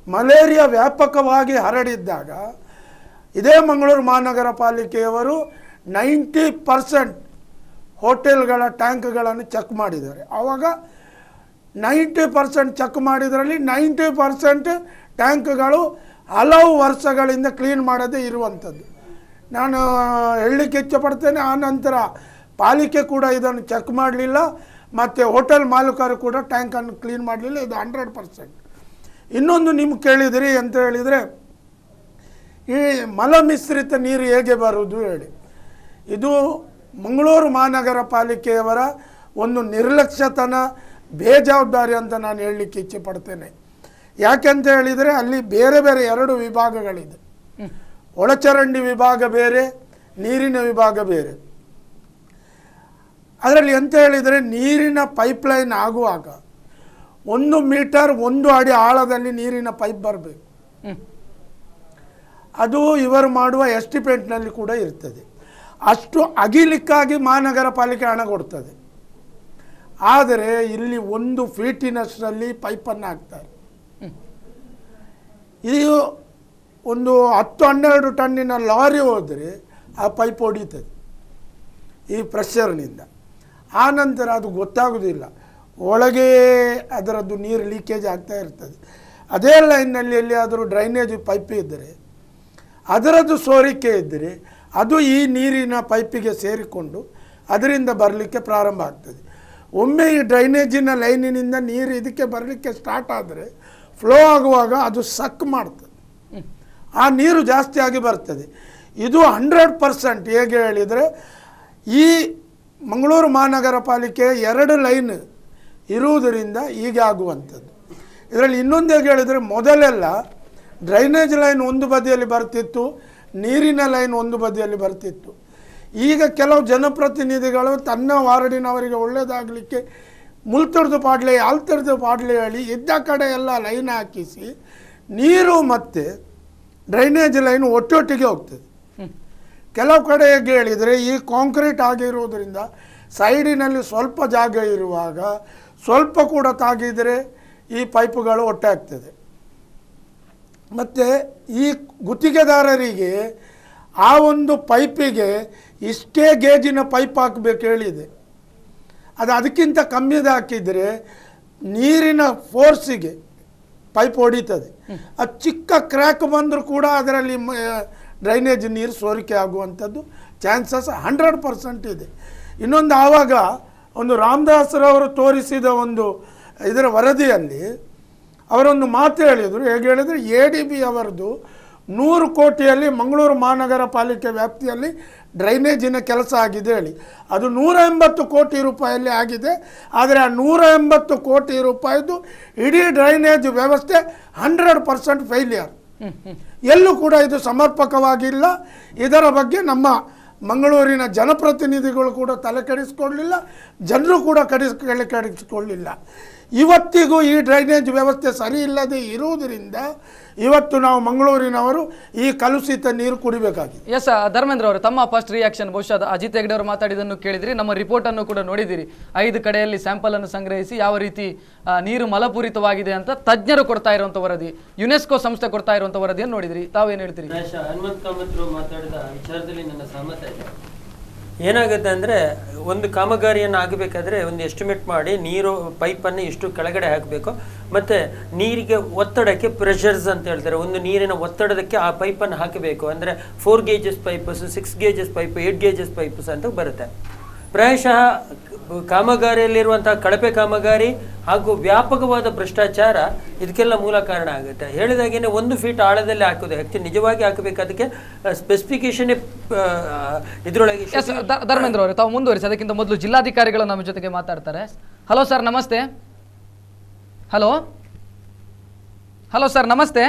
ಮಲೇರಿಯಾ ವ್ಯಾಪಕವಾಗಿ ಹರಡಿದ್ದಾಗ ಇದೇ ಮಂಗಳೂರು ಮಹಾನಗರ ಪಾಲಿಕೆಯವರು ನೈಂಟಿ ಪರ್ಸೆಂಟ್ ಹೋಟೆಲ್ಗಳ ಟ್ಯಾಂಕ್ಗಳನ್ನು ಚೆಕ್ ಮಾಡಿದ್ದಾರೆ ಆವಾಗ ನೈಂಟಿ ಪರ್ಸೆಂಟ್ ಚೆಕ್ ಮಾಡಿದ್ರಲ್ಲಿ ನೈಂಟಿ ಪರ್ಸೆಂಟ್ ಟ್ಯಾಂಕ್ಗಳು ಹಲವು ವರ್ಷಗಳಿಂದ ಕ್ಲೀನ್ ಮಾಡದೇ ಇರುವಂಥದ್ದು ನಾನು ಹೇಳಲಿಕ್ಕೆ ಇಚ್ಛಪಡ್ತೇನೆ ಆ ನಂತರ ಪಾಲಿಕೆ ಕೂಡ ಇದನ್ನು ಚೆಕ್ ಮಾಡಲಿಲ್ಲ ಮತ್ತು ಹೋಟೆಲ್ ಮಾಲೀಕರು ಕೂಡ ಟ್ಯಾಂಕನ್ನು ಕ್ಲೀನ್ ಮಾಡಲಿಲ್ಲ ಇದು ಹಂಡ್ರೆಡ್ ಪರ್ಸೆಂಟ್ ಇನ್ನೊಂದು ನಿಮ್ಗೆ ಕೇಳಿದಿರಿ ಅಂತ ಹೇಳಿದರೆ ಈ ಮಲ ಮಿಶ್ರಿತ ನೀರು ಹೇಗೆ ಬರುವುದು ಹೇಳಿ ಇದು ಮಂಗಳೂರು ಮಹಾನಗರ ಪಾಲಿಕೆಯವರ ಒಂದು ನಿರ್ಲಕ್ಷ್ಯತನ ಬೇಜವಾಬ್ದಾರಿ ಅಂತ ನಾನು ಹೇಳಲಿಕ್ಕೆ ಇಚ್ಛೆ ಪಡ್ತೇನೆ ಯಾಕೆಂತ ಹೇಳಿದರೆ ಅಲ್ಲಿ ಬೇರೆ ಬೇರೆ ಎರಡು ವಿಭಾಗಗಳಿದೆ ಒಳಚರಂಡಿ ವಿಭಾಗ ಬೇರೆ ನೀರಿನ ವಿಭಾಗ ಬೇರೆ ಅದರಲ್ಲಿ ಎಂತ ಹೇಳಿದರೆ ನೀರಿನ ಪೈಪ್ಲೈನ್ ಆಗುವಾಗ ಒಂದು ಮೀಟರ್ ಒಂದು ಅಡಿ ಆಳದಲ್ಲಿ ನೀರಿನ ಪೈಪ್ ಬರಬೇಕು ಹ್ಮ್. ಅದು ಇವರು ಮಾಡುವ ಎಸ್ಟಿಮೇಟ್ನಲ್ಲಿ ಕೂಡ ಇರ್ತದೆ ಅಷ್ಟು ಅಗಿಲಿಕ್ಕಾಗಿ ಮಹಾನಗರ ಪಾಲಿಕೆ ಹಣ ಕೊಡ್ತದೆ ಆದರೆ ಇಲ್ಲಿ ಒಂದು ಫೀಟಿನಷ್ಟರಲ್ಲಿ ಪೈಪನ್ನು ಹಾಕ್ತಾರೆ ಇದು ಒಂದು ಹತ್ತು ಹನ್ನೆರಡು ಟನ್ನಿನ ಲಾರಿ ಹೋದರೆ ಆ ಪೈಪ್ ಹೊಡಿತದೆ ಈ ಪ್ರೆಷರ್ನಿಂದ ಆ ನಂತರ ಅದು ಗೊತ್ತಾಗೋದಿಲ್ಲ ಒಳಗೆ ಅದರದ್ದು ನೀರು ಲೀಕೇಜ್ ಆಗ್ತಾ ಇರ್ತದೆ ಅದೇ ಲೈನ್ನಲ್ಲಿ ಎಲ್ಲಿಯಾದರೂ ಡ್ರೈನೇಜ್ ಪೈಪ್ ಇದ್ದರೆ ಅದರದ್ದು ಸೋರಿಕೆ ಇದ್ದರೆ ಅದು ಈ ನೀರಿನ ಪೈಪಿಗೆ ಸೇರಿಕೊಂಡು ಅದರಿಂದ ಬರಲಿಕ್ಕೆ ಪ್ರಾರಂಭ ಆಗ್ತದೆ ಒಮ್ಮೆ ಈ ಡ್ರೈನೇಜಿನ ಲೈನಿನಿಂದ ನೀರು ಇದಕ್ಕೆ ಬರಲಿಕ್ಕೆ ಸ್ಟಾರ್ಟ್ ಆದರೆ ಫ್ಲೋ ಆಗುವಾಗ ಅದು ಸಕ್ ಮಾಡ್ತದೆ ಆ ನೀರು ಜಾಸ್ತಿ ಆಗಿ ಬರ್ತದೆ ಇದು ಹಂಡ್ರೆಡ್ ಪರ್ಸೆಂಟ್ ಹೇಗೆ ಹೇಳಿದರೆ ಈ ಮಂಗಳೂರು ಮಹಾನಗರ ಪಾಲಿಕೆ ಎರಡು ಲೈನ್ ಇರುವುದರಿಂದ ಹೀಗೆ ಆಗುವಂಥದ್ದು ಇದರಲ್ಲಿ ಇನ್ನೊಂದು ಹೇಗೆ ಹೇಳಿದರೆ ಮೊದಲೆಲ್ಲ ಡ್ರೈನೇಜ್ ಲೈನ್ ಒಂದು ಬದಿಯಲ್ಲಿ ಬರ್ತಿತ್ತು ನೀರಿನ ಲೈನ್ ಒಂದು ಬದಿಯಲ್ಲಿ ಬರ್ತಿತ್ತು ಈಗ ಕೆಲವು ಜನಪ್ರತಿನಿಧಿಗಳು ತನ್ನ ವಾರ್ಡಿನವರಿಗೆ ಒಳ್ಳೆಯದಾಗಲಿಕ್ಕೆ ಮುಲ್ತರ್ದು ಪಾಡ್ಲೆ ಆಲ್ತರ್ದು ಪಾಡ್ಲೆ ಹೇಳಿ ಇದ್ದ ಕಡೆ ಎಲ್ಲ ಲೈನ್ ಹಾಕಿಸಿ ನೀರು ಮತ್ತು ಡ್ರೈನೇಜ್ ಲೈನ್ ಒಟ್ಟೊಟ್ಟಿಗೆ ಹೋಗ್ತದೆ ಕೆಲವು ಕಡೆ ಹೇಗೆ ಹೇಳಿದರೆ ಈ ಕಾಂಕ್ರೀಟ್ ಆಗಿರುವುದರಿಂದ ಸೈಡಿನಲ್ಲಿ ಸ್ವಲ್ಪ ಜಾಗ ಇರುವಾಗ ಸ್ವಲ್ಪ ಕೂಡ ತಾಗಿದರೆ ಈ ಪೈಪುಗಳು ಒಟ್ಟಾಗ್ತದೆ ಮತ್ತು ಈ ಗುತ್ತಿಗೆದಾರರಿಗೆ ಆ ಒಂದು ಪೈಪಿಗೆ ಇಷ್ಟೇ ಗೇಜಿನ ಪೈಪ್ ಹಾಕಬೇಕು ಹೇಳಿದೆ ಅದು ಅದಕ್ಕಿಂತ ಕಮ್ಮಿದು ಹಾಕಿದರೆ ನೀರಿನ ಫೋರ್ಸಿಗೆ ಪೈಪ್ ಹೊಡಿತದೆ ಆ ಚಿಕ್ಕ ಕ್ರ್ಯಾಕ್ ಬಂದರೂ ಕೂಡ ಅದರಲ್ಲಿ ಡ್ರೈನೇಜ್ ನೀರು ಸೋರಿಕೆ ಆಗುವಂಥದ್ದು ಚಾನ್ಸಸ್ ಹಂಡ್ರೆಡ್ ಪರ್ಸೆಂಟ್ ಇದೆ ಇನ್ನೊಂದು ಆವಾಗ ಒಂದು ರಾಮದಾಸರವರು ತೋರಿಸಿದ ಒಂದು ಇದರ ವರದಿಯಲ್ಲಿ ಅವರೊಂದು ಮಾತು ಹೇಳಿದರು ಹೇಗೆ ಹೇಳಿದರೆ ಎ ಡಿ ಬಿ ಅವರದು ನೂರು ಕೋಟಿಯಲ್ಲಿ ಮಂಗಳೂರು ಮಹಾನಗರ ಪಾಲಿಕೆ ವ್ಯಾಪ್ತಿಯಲ್ಲಿ ಡ್ರೈನೇಜಿನ ಕೆಲಸ ಆಗಿದೆ ಹೇಳಿ ಅದು ನೂರ ಎಂಬತ್ತು ಕೋಟಿ ರೂಪಾಯಲ್ಲಿ ಆಗಿದೆ ಆದರೆ ಆ ನೂರ ಎಂಬತ್ತು ಕೋಟಿ ರೂಪಾಯಿದು ಇಡೀ ಡ್ರೈನೇಜ್ ವ್ಯವಸ್ಥೆ ಹಂಡ್ರೆಡ್ ಪರ್ಸೆಂಟ್ ಫೇಲಿಯರ್ ಎಲ್ಲೂ ಕೂಡ ಇದು ಸಮರ್ಪಕವಾಗಿಲ್ಲ ಇದರ ಬಗ್ಗೆ ನಮ್ಮ ಮಂಗಳೂರಿನ ಜನಪ್ರತಿನಿಧಿಗಳು ಕೂಡ ತಲೆ ಕೆಡಿಸ್ಕೊಳ್ಳಿಲ್ಲ ಜನರು ಕೂಡ ಕಡಿಸ್ ತಲೆ ಕೆಡಿಸ್ಕೊಳ್ಳಿಲ್ಲ ಇವತ್ತಿಗೂ ಈ ಡ್ರೈನೇಜ್ ವ್ಯವಸ್ಥೆ ಸರಿ ಇಲ್ಲದೆ ಇರುವುದರಿಂದ ಇವತ್ತು ನಾವು ಮಂಗಳೂರಿನವರು ಈ ಕಲುಷಿತ ನೀರು ಕುಡಿಬೇಕಾಗಿದೆ ಎಸ್ ಧರ್ಮೇಂದ್ರ ಅವರು ತಮ್ಮ ಫಸ್ಟ್ ರಿಯಾಕ್ಷನ್ ಬಹುಶಃ ಅದು ಅಜಿತ್ ಹೆಗ್ಡೆ ಅವರು ಮಾತಾಡಿದ್ದನ್ನು ಕೇಳಿದ್ರಿ ನಮ್ಮ ರಿಪೋರ್ಟ್ ಅನ್ನು ಕೂಡ ನೋಡಿದಿರಿ ಐದು ಕಡೆಯಲ್ಲಿ ಸ್ಯಾಂಪಲ್ ಅನ್ನು ಸಂಗ್ರಹಿಸಿ ಯಾವ ರೀತಿ ಆ, ನೀರು ಮಲಪೂರಿತವಾಗಿದೆ ಅಂತ ತಜ್ಞರು ಕೊಡ್ತಾ ಇರುವಂತ ವರದಿ ಯುನೆಸ್ಕೋ ಸಂಸ್ಥೆ ಕೊಡ್ತಾ ಇರುವಂತ ವರದಿಯನ್ನು ನೋಡಿದ್ರಿ ತಾವೇನು ಹೇಳ್ತೀರಿ ಪ್ರಾಯಶಃ ಹನುಮಂತ ಕಾಮತ್ರು ಮಾತಾಡಿದ ವಿಚಾರದಲ್ಲಿ ನನ್ನ ಸಹಮತ ಇದೆ ಏನಾಗುತ್ತೆ ಅಂದರೆ ಒಂದು ಕಾಮಗಾರಿಯನ್ನು ಆಗಬೇಕಾದ್ರೆ ಒಂದು ಎಸ್ಟಿಮೇಟ್ ಮಾಡಿ ನೀರು ಪೈಪನ್ನು ಇಷ್ಟು ಕೆಳಗಡೆ ಹಾಕಬೇಕು ಮತ್ತು ನೀರಿಗೆ ಒತ್ತಡಕ್ಕೆ ಪ್ರೆಷರ್ಸ್ ಅಂತ ಹೇಳ್ತಾರೆ ಒಂದು ನೀರಿನ ಒತ್ತಡದಕ್ಕೆ ಆ ಪೈಪನ್ನು ಹಾಕಬೇಕು ಅಂದರೆ four gauges pipes six gauges pipe eight gauges pipes ಅಂತ ಬರುತ್ತೆ ಪ್ರಾಯಶಃ ಕಾಮಗಾರಿಯಲ್ಲಿರುವಂತಹ ಕಳಪೆ ಕಾಮಗಾರಿ ಹಾಗೂ ವ್ಯಾಪಕವಾದ ಭ್ರಷ್ಟಾಚಾರ ಇದಕ್ಕೆಲ್ಲ ಮೂಲ ಕಾರಣ ಆಗುತ್ತೆ ಹೇಳಿದಾಗೇನೆ ಒಂದು ಫೀಟ್ ಆಳದಲ್ಲಿ ಹಾಕೋದು ಆ್ಯಕ್ಚುಲಿ ನಿಜವಾಗಿ ಹಾಕಬೇಕಾದಕ್ಕೆ ಸ್ಪೆಸಿಫಿಕೇಶನ್ ಇದರೊಳಗೆ ಎಸ್ ಧರ್ಮೇಂದ್ರ ಅವರು ತಾವು ಮುಂದುವರಿಸಿ ಅದಕ್ಕಿಂತ ಮೊದಲು ಜಿಲ್ಲಾಧಿಕಾರಿಗಳು ನಮ್ಮ ಜೊತೆಗೆ ಮಾತಾಡ್ತಾರೆ ಹಲೋ ಸರ್ ನಮಸ್ತೆ ಹಲೋ ಹಲೋ ಸರ್ ನಮಸ್ತೆ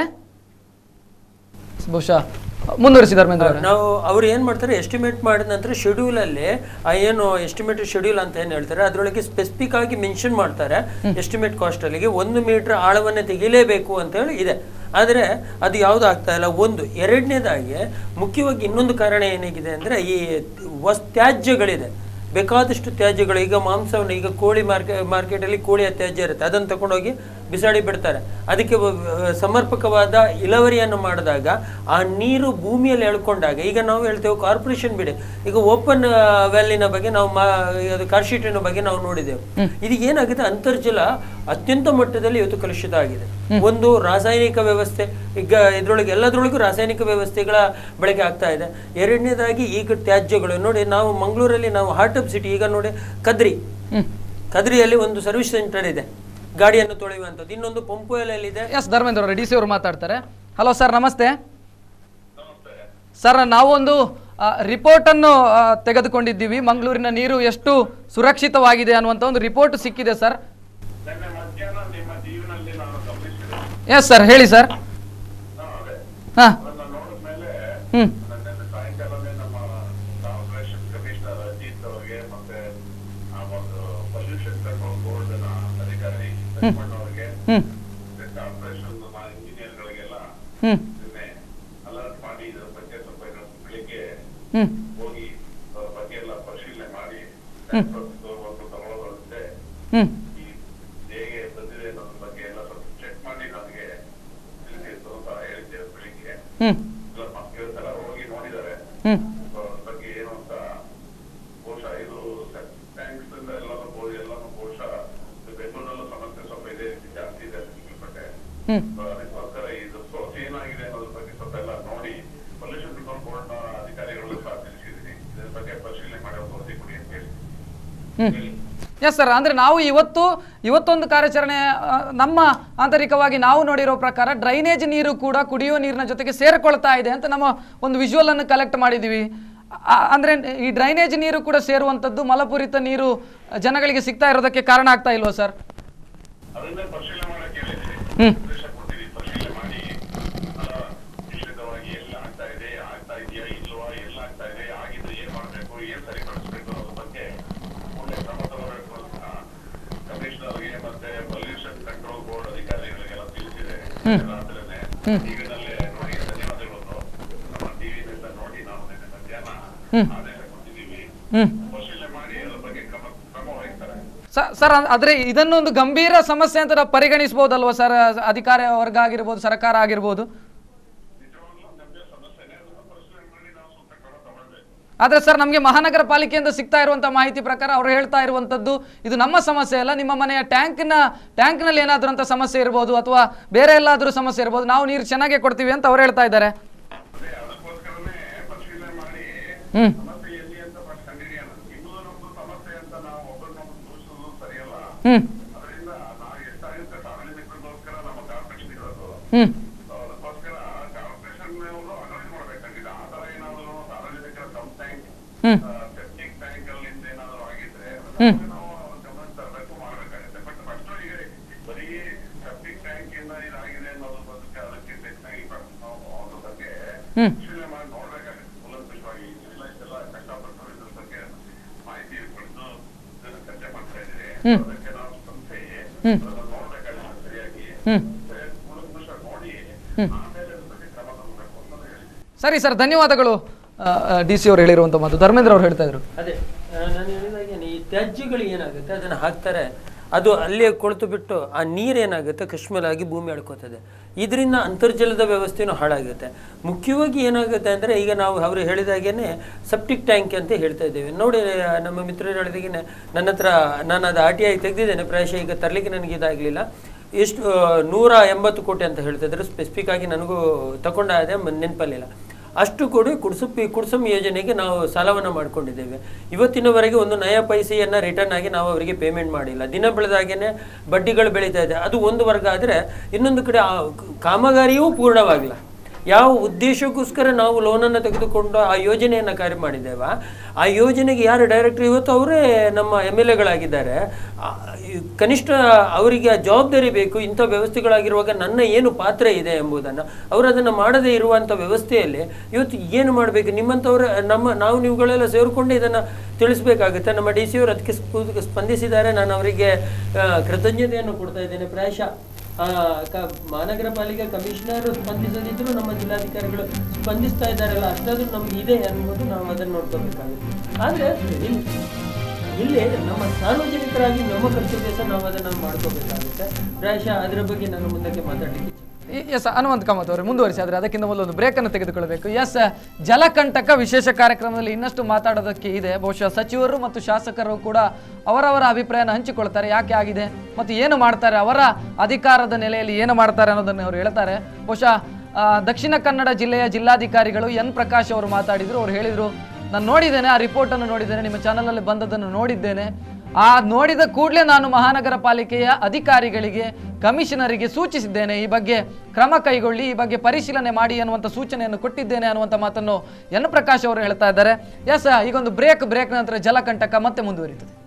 ಬಹುಶಃ ಮುಂದುವರಿಸಿ ಧರ್ಮೇಂದ್ರ ಅವರೇ ನಾವು ಅವ್ರು ಏನು ಮಾಡ್ತಾರೆ ಎಸ್ಟಿಮೇಟ್ ಮಾಡಿದ ನಂತರ ಶೆಡ್ಯೂಲಲ್ಲಿ ಆ ಏನು ಎಸ್ಟಿಮೇಟೆಡ್ ಶೆಡ್ಯೂಲ್ ಅಂತ ಏನು ಹೇಳ್ತಾರೆ ಅದರೊಳಗೆ ಸ್ಪೆಸಿಫಿಕ್ ಆಗಿ ಮೆನ್ಷನ್ ಮಾಡ್ತಾರೆ ಎಸ್ಟಿಮೇಟ್ ಕಾಸ್ಟ್ ಅಲ್ಲಿಗೆ ಒಂದು ಮೀಟರ್ ಆಳವನ್ನು ತೆಗಿಲೇಬೇಕು ಅಂತ ಹೇಳಿ ಇದೆ ಆದರೆ ಅದು ಯಾವುದು ಆಗ್ತಾ ಇಲ್ಲ ಒಂದು ಎರಡನೇದಾಗಿ ಮುಖ್ಯವಾಗಿ ಇನ್ನೊಂದು ಕಾರಣ ಏನಾಗಿದೆ ಅಂದರೆ ಈ ವಸ್ ತ್ಯಾಜ್ಯಗಳಿದೆ ಬೇಕಾದಷ್ಟು ತ್ಯಾಜ್ಯಗಳು ಈಗ ಮಾಂಸವನ್ನು ಈಗ ಕೋಳಿ ಮಾರ್ಕೆ ಮಾರ್ಕೆಟಲ್ಲಿ ಕೋಳಿಯ ತ್ಯಾಜ್ಯ ಇರುತ್ತೆ ಅದನ್ನು ತಗೊಂಡೋಗಿ ಬಿಸಾಡಿ ಬಿಡ್ತಾರೆ ಅದಕ್ಕೆ ವ- ವ- ಸಮರ್ಪಕವಾದ ಇಳುವರಿಯನ್ನು ಮಾಡಿದಾಗ ಆ ನೀರು ಭೂಮಿಯಲ್ಲಿ ಎಳ್ಕೊಂಡಾಗ ಈಗ ನಾವು ಹೇಳ್ತೇವೆ ಕಾರ್ಪೊರೇಷನ್ ಬಿಡಿ ಈಗ ಓಪನ್ ವ್ಯಾಲಿನ ಬಗ್ಗೆ ನಾವು ಮಾ ಅದು ಕಾರ್ಶೀಟಿನ ಬಗ್ಗೆ ನಾವು ನೋಡಿದೆವು ಇದು ಏನಾಗಿದೆ ಅಂತರ್ಜಲ ಅತ್ಯಂತ ಮಟ್ಟದಲ್ಲಿ ಇವತ್ತು ಕಲುಷಿತ ಆಗಿದೆ ಒಂದು ರಾಸಾಯನಿಕ ವ್ಯವಸ್ಥೆ ಈಗ ಇದ್ರೊಳಗೆ ಎಲ್ಲದ್ರೊಳಗೂ ರಾಸಾಯನಿಕ ವ್ಯವಸ್ಥೆಗಳ ಬಳಕೆ ಆಗ್ತಾ ಇದೆ ಎರಡನೇದಾಗಿ ಈಗ ತ್ಯಾಜ್ಯಗಳು ನೋಡಿ ನಾವು ಮಂಗಳೂರಲ್ಲಿ ನಾವು ಹಾರ್ಟ್ ಆಫ್ ಸಿಟಿ ಈಗ ನೋಡಿ ಕದ್ರಿ ಕದ್ರಿಯಲ್ಲಿ ಒಂದು ಸರ್ವಿಸ್ ಸೆಂಟರ್ ಇದೆ ಗಾಡಿಯನ್ನು ತೊಳೆಯುವಂಥದ್ದು ಇನ್ನೊಂದು ಪಂಪುಯಲ್ಲಿ ಇದೆ ಎಸ್ ಧರ್ಮೇಂದ್ರ ಅವರು ಡಿ ಸಿ ಅವರು ಮಾತಾಡ್ತಾರೆ ಹಲೋ ಸರ್ ನಮಸ್ತೆ ಸರ್ ನಾವೊಂದು ರಿಪೋರ್ಟ್ ಅನ್ನು ಆ, ತೆಗೆದುಕೊಂಡಿದ್ದೀವಿ ಮಂಗಳೂರಿನ ನೀರು ಎಷ್ಟು ಸುರಕ್ಷಿತವಾಗಿದೆ ಅನ್ನುವಂಥ ಒಂದು ರಿಪೋರ್ಟ್ ಸಿಕ್ಕಿದೆ ಸರ್ ನಿನ್ನೆ ಮಧ್ಯಾಹ್ನ ನಿಮ್ಮ ಜೀವನಲ್ಲಿ ನಾನು ಗಮನಿಸಿದೆ ಎಸ್ ಸರ್ ಹೇಳಿ ಸರ್ ಹಾಂ ಅದನ್ನ ನೋಡಿದ ಮೇಲೆ ಹ್ಞೂ ನನ್ನ ಸಾಯಂಕಾಲನೇ ನಮ್ಮ ಕಾರ್ಪೊರೇಷನ್ ಕಮಿಷನರ್ ಅಜಿತ್ ಅವರಿಗೆ ಮತ್ತೆ ಆ ಒಂದು ಪೊಲ್ಯೂಷನ್ ಕಂಟ್ರೋಲ್ ಬೋರ್ಡ್ ಅಧಿಕಾರಿ ಲಕ್ಷ್ಮಣ್ ಅವರಿಗೆ ಹ್ಞೂ ಕಾರ್ಪೊರೇಷನ್ ಇಂಜಿನಿಯರ್ಗಳಿಗೆಲ್ಲ ಹ್ಞೂ ನಿನ್ನೆ ಅಲರ್ಟ್ ಮಾಡಿ ಇದ್ರ ಬಗ್ಗೆ ಸ್ವಲ್ಪ ಇವತ್ತು ಬೆಳಿಗ್ಗೆ ಹ್ಞೂ ಹೋಗಿ ಅದ್ರ ಬಗ್ಗೆ ಎಲ್ಲ ಪರಿಶೀಲನೆ ಮಾಡಿ ಟ್ಯಾಂಕರ್ ಒಂದು ತಗೊಳ್ಳೋದಂತೆ ಹ್ಞೂ ಈ ಹೇಗೆ ಬಂದಿದೆ ಅನ್ನೋದ್ರ ಬಗ್ಗೆ ಎಲ್ಲ ಸ್ವಲ್ಪ ಚೆಕ್ ಮಾಡಿ ನನಗೆ ತಿಳಿಸಿತ್ತು ಅಂತ ಹೇಳಿದ್ದೆ ಬೆಳಿಗ್ಗೆ ಹ್ಞೂ ಇಲ್ಲ ಇವತ್ತೆಲ್ಲ ಹೋಗಿ ನೋಡಿದ್ದಾರೆ ಹ್ಞೂ ಸೊ ಅದ್ರ ಬಗ್ಗೆ ಏನು ಅಂತ ಬಹುಶಃ ಇದು ಟ್ಯಾಂಕ್ಸ್ ಇಂದ ಎಲ್ಲಾನು ಬಹು- ಎಲ್ಲಾನು ಬಹುಶಃ ಇದು ಬೆಂಗಳೂರಲ್ಲೂ ಸಮಸ್ಯೆ ಸ್ವಲ್ಪ ಇದೇ ರೀತಿ ಜಾಸ್ತಿ ಇದೆ ಅಂತ ಕೇಳ್ಪಟ್ಟೆ ಹ್ಞೂ ಸೊ ಅದಕ್ಕೋಸ್ಕರ ಇದು ಸೋರ್ಸ್ ಏನಾಗಿದೆ ಅನ್ನೋದ್ರ ಬಗ್ಗೆ ಸ್ವಲ್ಪ ಎಲ್ಲ ನೋಡಿ ಪೊಲ್ಯೂಷನ್ ಕಂಟ್ರೋಲ್ ಬೋರ್ಡ್ ನ ಅಧಿಕಾರಿಗಳು ಸಹ ತಿಳಿಸಿದ್ದೀನಿ ಇದ್ರ ಬಗ್ಗೆ ಪರಿಶೀಲನೆ ಮಾಡಿ ಒಂದು ವರದಿ ಕೊಡಿ ಅಂತ ಹೇಳಿ ಹೇಳಿ ಎಸ್ ಸರ್ ಅಂದರೆ ನಾವು ಇವತ್ತು ಇವತ್ತೊಂದು ಕಾರ್ಯಾಚರಣೆ ಆ, ನಮ್ಮ ಆಂತರಿಕವಾಗಿ ನಾವು ನೋಡಿರೋ ಪ್ರಕಾರ ಡ್ರೈನೇಜ್ ನೀರು ಕೂಡ ಕುಡಿಯುವ ನೀರಿನ ಜೊತೆಗೆ ಸೇರಿಕೊಳ್ತಾ ಇದೆ ಅಂತ ನಮ್ಮ ಒಂದು ವಿಜುವಲ್ ಅನ್ನು ಕಲೆಕ್ಟ್ ಮಾಡಿದ್ದೀವಿ ಆ- ಅಂದ್ರೆ ಈ ಡ್ರೈನೇಜ್ ನೀರು ಕೂಡ ಸೇರುವಂಥದ್ದು ಮಲಪೂರಿತ ನೀರು ಜನಗಳಿಗೆ ಸಿಗ್ತಾ ಇರೋದಕ್ಕೆ ಕಾರಣ ಆಗ್ತಾ ಇಲ್ವಾ ಸರ್ ಅದನ್ನ ಪರಿಶೀಲನೆ ಮಾಡಕ್ಕೆ ಹೇಳಿದ್ದೀನಿ ಹ್ಮ್. ನಿರ್ದೇಶ ಕೊಟ್ಟಿದ್ದೀನಿ ಪರಿಶೀಲನೆ ಮಾಡಿ ಆ, ನಿಶ್ಚಿತವಾಗಿ ಎಲ್ಲ ಆಗ್ತಾ ಇದೆ ಆಗ್ತಾ ಇದೆಯಾ ಇಲ್ವಾ ಎಲ್ಲ ಆಗ್ತಾ ಇದೆ ಆಗಿದ್ರೆ ಏನ್ ಮಾಡ್ಬೇಕು ಏನ್ ಸರಿಪಡಿಸ್ಬೇಕು ಅನ್ನೋದ್ರ ಬಗ್ಗೆ ಒಳ್ಳೆ ಕ್ರಮ ತಗೋಬೇಕು ಅಂತ ಕಮಿಷನರ್ಗೆ ಮತ್ತೆ ಪೊಲ್ಯೂಷನ್ ಕಂಟ್ರೋಲ್ ಬೋರ್ಡ್ ಅಧಿಕಾರಿಗಳಿಗೆಲ್ಲ ತಿಳಿಸಿದೆ ರಾತ್ರಿನೇ ಟಿವಿನಲ್ಲೇ ನೋಡಿ ಧನ್ಯವಾದಗಳು ನಮ್ಮ ಟಿವಿನಿಂದ ನೋಡಿ ನಾವು ನಿನ್ನೆ ಮಧ್ಯಾಹ್ನ ಆದೇಶ ಕೊಟ್ಟಿದ್ದೀವಿ ಹ್ಮ್ ಪರಿಶೀಲನೆ ಮಾಡಿ ಅದ್ರ ಬಗ್ಗೆ ಕ್ರಮ ಕ್ರಮ ವಹಿಸ್ತಾರೆ ಸ- ಸರ್ ಅ- ಆದ್ರೆ ಇದನ್ನೊಂದು ಗಂಭೀರ ಸಮಸ್ಯೆ ಅಂತ ನಾವು ಪರಿಗಣಿಸಬಹುದಲ್ವಾ ಸರ್ ಅಧಿಕಾರ ವರ್ಗ ಆಗಿರ್ಬೋದು ಸರ್ಕಾರ ಆಗಿರ್ಬೋದು ನಿಜವಾಗ್ಲೂ ಗಂಭೀರ ಸಮಸ್ಯೆನೇ ಅದನ್ನ ಪರಿಶೀಲನೆ ಮಾಡಿ ನಾವು ಸೂಕ್ತ ಕ್ರಮ ತಗೊಳ್ಬೇಕು ಆದ್ರೆ ಸರ್ ನಮಗೆ ಮಹಾನಗರ ಪಾಲಿಕೆಯಿಂದ ಸಿಗ್ತಾ ಇರುವಂತ ಮಾಹಿತಿ ಪ್ರಕಾರ ಅವರು ಹೇಳ್ತಾ ಇರುವಂತದ್ದು ಇದು ನಮ್ಮ ಸಮಸ್ಯೆ ಅಲ್ಲ ನಿಮ್ಮ ಮನೆಯ ಟ್ಯಾಂಕ್ನ ಟ್ಯಾಂಕ್ನಲ್ಲಿ ಏನಾದ್ರೂ ಅಂತ ಸಮಸ್ಯೆ ಇರ್ಬೋದು ಅಥವಾ ಬೇರೆ ಎಲ್ಲಾದ್ರೂ ಸಮಸ್ಯೆ ಇರ್ಬೋದು ನಾವು ನೀರು ಚೆನ್ನಾಗೇ ಕೊಡ್ತೀವಿ ಅಂತ ಅವ್ರು ಹೇಳ್ತಾ ಇದ್ದಾರೆ ಅದೇ ಅದಕ್ಕೋಸ್ಕರನೇ ಪರಿಶೀಲನೆ ಮಾಡಿ ಹ್ಮ್ ಸಮಸ್ಯೆ ಎಲ್ಲಿ ಅಂತ ಫಸ್ಟ್ ಕಂಡಿಡಿಯೋಣ ಇನ್ನೊಂದು ಸಮಸ್ಯೆ ಅಂತ ನಾವು ಒಬ್ಬರನ್ನೊಬ್ಬರು ದೂಷಿಸೋದು ಸರಿಯಲ್ಲ ಹ್ಮ್ ಅದರಿಂದ ನಾವು ಎಷ್ಟಾಗುತ್ತೆ ಸಾರ್ವಜನಿಕರಿಗೋಸ್ಕರ ನಮ್ಮ ಕಾರ್ಪೊರೇಷನ್ ಇರೋದು ಹ್ಮ್ So ಅದಕ್ಕೋಸ್ಕರ ಕಾರ್ಪೊರೇಷನ್ ಅವರು ಅನಾಲಿಸ್ ಮಾಡ್ಬೇಕಾಗಿದೆ ಆ ತರ ಏನಾದ್ರು ಸಾರ್ವಜನಿಕರ ಸಬ್ ಟ್ಯಾಂಕ್ ಹ್ಮ್. ಸೆಪ್ಟಿಕ್ ಟ್ಯಾಂಕ್ ಅಲ್ಲಿಂದ ಏನಾದ್ರು ಆಗಿದ್ರೆ ಅದನ್ನ ನಾವು ಗಮನ ತರಬೇಕು ಮಾಡಬೇಕಾಗುತ್ತೆ ಬಟ್ ಫಸ್ಟ್ ಈಗ ಬರೀ ಸೆಪ್ಟಿಕ್ ಟ್ಯಾಂಕ್ ಇಂದ ಇದಾಗಿದೆ ಅನ್ನೋದ್ರ ಬಗ್ಗೆ ಅದಕ್ಕೆ ಹೆಚ್ಚಾಗಿ ನಾವು ಅದ್ರ ಬಗ್ಗೆ ಹ್ಮ್. ಪರಿಶೀಲನೆ ಮಾಡಿ ನೋಡ್ಬೇಕಾಗುತ್ತೆ ಕೂಲಂಕಷವಾಗಿ ಇಲ್ಲ ಇಷ್ಟೆಲ್ಲ ಕಷ್ಟಪಟ್ಟು ಇದ್ರ ಬಗ್ಗೆ ಮಾಹಿತಿ ಪಡೆದು ಇದನ್ನ ಚರ್ಚೆ ಮಾಡ್ತಾ ಇದ್ದೀರಿ ಅದಕ್ಕೆ ನಾವು ಸಂಸ್ಥೆ ಅದನ್ನ ನೋಡ್ಬೇಕಾಗುತ್ತೆ ಸರಿಯಾಗಿ ಹ್ಮ್ ಕೂಲಂಕಷ ನೋಡಿ ಆಮೇಲೆ ಅದ್ರ ಬಗ್ಗೆ ಕ್ರಮ ತಗೋಬೇಕು ಅಂತ ಹೇಳಿದ್ದೀನಿ ಸರಿ ಸರ್ ಧನ್ಯವಾದಗಳು ಡಿ ಸಿ ಅವರು ಹೇಳಿರುವಂತ ಮಾತು ಧರ್ಮೇಂದ್ರ ಅವ್ರು ಹೇಳ್ತಾ ಇದ್ರು ಅದೇ ಆ, ನಾನು ಹೇಳಿದಾಗೇನೆ ಈ ತ್ಯಾಜ್ಯಗಳು ಏನಾಗುತ್ತೆ ಅದನ್ನು ಹಾಕ್ತಾರೆ ಅದು ಅಲ್ಲೇ ಕೊಳ್ತು ಬಿಟ್ಟು ಆ ನೀರು ಏನಾಗುತ್ತೆ ಕಶ್ಮಲಾಗಿ ಭೂಮಿ ಎಳ್ಕೋತದೆ ಇದರಿಂದ ಅಂತರ್ಜಲದ ವ್ಯವಸ್ಥೆನೂ ಹಾಳಾಗುತ್ತೆ ಮುಖ್ಯವಾಗಿ ಏನಾಗುತ್ತೆ ಅಂದರೆ ಈಗ ನಾವು ಅವರು ಹೇಳಿದಾಗೇನೆ ಸೆಪ್ಟಿಕ್ ಟ್ಯಾಂಕ್ ಅಂತ ಹೇಳ್ತಾ ಇದ್ದೇವೆ ನೋಡಿ ಆ, ನಮ್ಮ ಮಿತ್ರರು ಹೇಳಿದಾಗೇನೆ ನನ್ನ ಹತ್ರ ನಾನು ಅದು ಆರ್ ಟಿ ಐ ತೆಗೆದಿದ್ದೇನೆ ಪ್ರಾಯಶಃ ಈಗ ತರಲಿಕ್ಕೆ ನನಗೆ ಇದಾಗಲಿಲ್ಲ ಎಷ್ಟು ಆ, ನೂರ ಎಂಬತ್ತು ಕೋಟಿ ಅಂತ ಹೇಳ್ತಿದ್ರು ಸ್ಪೆಸಿಫಿಕ್ ಆಗಿ ನನಗೂ ತಗೊಂಡಾದೆ ನೆನಪಲ್ಲಿಲ್ಲ ಅಷ್ಟು ಕೊಡಿ ಕುಡ್ಸು ಕುಡ್ಸಮ್ ಯೋಜನೆಗೆ ನಾವು ಸಾಲವನ್ನು ಮಾಡ್ಕೊಂಡಿದ್ದೇವೆ ಇವತ್ತಿನವರೆಗೆ ಒಂದು ನಯ ಪೈಸೆಯನ್ನು ರಿಟರ್ನ್ ಆಗಿ ನಾವು ಅವರಿಗೆ ಪೇಮೆಂಟ್ ಮಾಡಿಲ್ಲ ದಿನ ಬೆಳೆದಾಗೇನೆ ಬಡ್ಡಿಗಳು ಬೆಳೀತಾ ಇದೆ ಅದು ಒಂದು ವರ್ಗ ಆದರೆ ಇನ್ನೊಂದು ಕಡೆ ಆ ಕಾಮಗಾರಿಯೂ ಪೂರ್ಣವಾಗಿಲ್ಲ ಯಾವ ಉದ್ದೇಶಕ್ಕೋಸ್ಕರ ನಾವು ಲೋನನ್ನು ತೆಗೆದುಕೊಂಡು ಆ ಯೋಜನೆಯನ್ನು ಕಾರ್ಯ ಮಾಡಿದ್ದೇವ ಆ ಯೋಜನೆಗೆ ಯಾರು ಡೈರೆಕ್ಟರ್ ಇವತ್ತು ಅವರೇ ನಮ್ಮ ಎಮ್ ಎಲ್ ಎಗಳಾಗಿದ್ದಾರೆ ಆ, ಈ ಕನಿಷ್ಠ ಅವರಿಗೆ ಆ ಜವಾಬ್ದಾರಿ ಬೇಕು ಇಂಥ ವ್ಯವಸ್ಥೆಗಳಾಗಿರುವಾಗ ನನ್ನ ಏನು ಪಾತ್ರ ಇದೆ ಎಂಬುದನ್ನು ಅವರು ಅದನ್ನು ಮಾಡದೇ ಇರುವಂಥ ವ್ಯವಸ್ಥೆಯಲ್ಲಿ ಇವತ್ತು ಏನು ಮಾಡಬೇಕು ನಿಮ್ಮಂಥವ್ರ ನಮ್ಮ ನಾವು ನೀವುಗಳೆಲ್ಲ ಸೇರಿಕೊಂಡು ಇದನ್ನು ತಿಳಿಸ್ಬೇಕಾಗುತ್ತೆ ನಮ್ಮ ಡಿ ಸಿ ಅವರು ಅದಕ್ಕೆ ಸ್ಪು- ಸ್ಪಂದಿಸಿದ್ದಾರೆ ನಾನು ಅವರಿಗೆ ಆ, ಕೃತಜ್ಞತೆಯನ್ನು ಕೊಡ್ತಾ ಇದ್ದೇನೆ ಪ್ರಾಯಶಃ ಆ, ಕ- ಮಹಾನಗರ ಪಾಲಿಕೆ ಕಮಿಷನರ್ ಸ್ಪಂದಿಸದಿದ್ರು ನಮ್ಮ ಜಿಲ್ಲಾಧಿಕಾರಿಗಳು ಸ್ಪಂದಿಸ್ತಾ ಇದ್ದಾರಲ್ಲ ಅಷ್ಟಾದ್ರೂ ನಮ್ಗೆ ಇದೆ ಅನ್ನೋದು ನಾವು ಅದನ್ನು ನೋಡ್ಕೋಬೇಕಾಗುತ್ತೆ ಆದ್ರೆ ಇಲ್ಲಿ ಇಲ್ಲಿ ನಮ್ಮ ಸಾರ್ವಜನಿಕರಾಗಿ ನಮ್ಮ ಕರ್ತವ್ಯ ಸಹ ನಾವು ಅದನ್ನು ಮಾಡ್ಕೋಬೇಕಾಗುತ್ತೆ ಪ್ರಾಯಶಃ ಅದರ ಬಗ್ಗೆ ನಾನು ಮುಂದಕ್ಕೆ ಮಾತಾಡಲಿಕ್ಕೆ ಇಚ್ಛೆ ಎಸ್ ಹನುಮಂತ್ ಕಾಮತ್ ಅವರು ಮುಂದುವರಿಸಿ ಆದರೆ ಅದಕ್ಕಿಂತ ಮೊದಲು ಒಂದು ಬ್ರೇಕ್ ಅನ್ನು ತೆಗೆದುಕೊಳ್ಳಬೇಕು ಎಸ್ ಜಲಕಂಟಕ ವಿಶೇಷ ಕಾರ್ಯಕ್ರಮದಲ್ಲಿ ಇನ್ನಷ್ಟು ಮಾತಾಡೋದಕ್ಕೆ ಇದೆ ಬಹುಶಃ ಸಚಿವರು ಮತ್ತು ಶಾಸಕರು ಕೂಡ ಅವರವರ ಅಭಿಪ್ರಾಯನ ಹಂಚಿಕೊಳ್ತಾರೆ ಯಾಕೆ ಆಗಿದೆ ಮತ್ತು ಏನು ಮಾಡ್ತಾರೆ ಅವರ ಅಧಿಕಾರದ ನೆಲೆಯಲ್ಲಿ ಏನು ಮಾಡ್ತಾರೆ ಅನ್ನೋದನ್ನು ಅವರು ಹೇಳ್ತಾರೆ ಬಹುಶಃ ಆ, ದಕ್ಷಿಣ ಕನ್ನಡ ಜಿಲ್ಲೆಯ ಜಿಲ್ಲಾಧಿಕಾರಿಗಳು ಎನ್ ಪ್ರಕಾಶ್ ಅವರು ಮಾತಾಡಿದ್ರು ಅವ್ರು ಹೇಳಿದ್ರು ನಾನು ನೋಡಿದ್ದೇನೆ ಆ ರಿಪೋರ್ಟನ್ನು ನೋಡಿದ್ದೇನೆ ನಿಮ್ಮ ಚಾನಲಲ್ಲಿ ಬಂದದ್ದನ್ನು ನೋಡಿದ್ದೇನೆ ಆ ನೋಡಿದ ಕೂಡಲೇ ನಾನು ಮಹಾನಗರ ಪಾಲಿಕೆಯ ಅಧಿಕಾರಿಗಳಿಗೆ ಕಮಿಷನರಿಗೆ ಸೂಚಿಸಿದ್ದೇನೆ ಈ ಬಗ್ಗೆ ಕ್ರಮ ಕೈಗೊಳ್ಳಿ ಈ ಬಗ್ಗೆ ಪರಿಶೀಲನೆ ಮಾಡಿ ಅನ್ನುವಂಥ ಸೂಚನೆಯನ್ನು ಕೊಟ್ಟಿದ್ದೇನೆ ಅನ್ನುವಂಥ ಮಾತನ್ನು ಎನ್ ಪ್ರಕಾಶ್ ಅವರು ಹೇಳ್ತಾ ಇದ್ದಾರೆ ಎಸ್ ಈಗೊಂದು ಬ್ರೇಕ್ ಬ್ರೇಕ್ ನಂತರ ಜಲಕಂಟಕ ಮತ್ತೆ ಮುಂದುವರಿತದೆ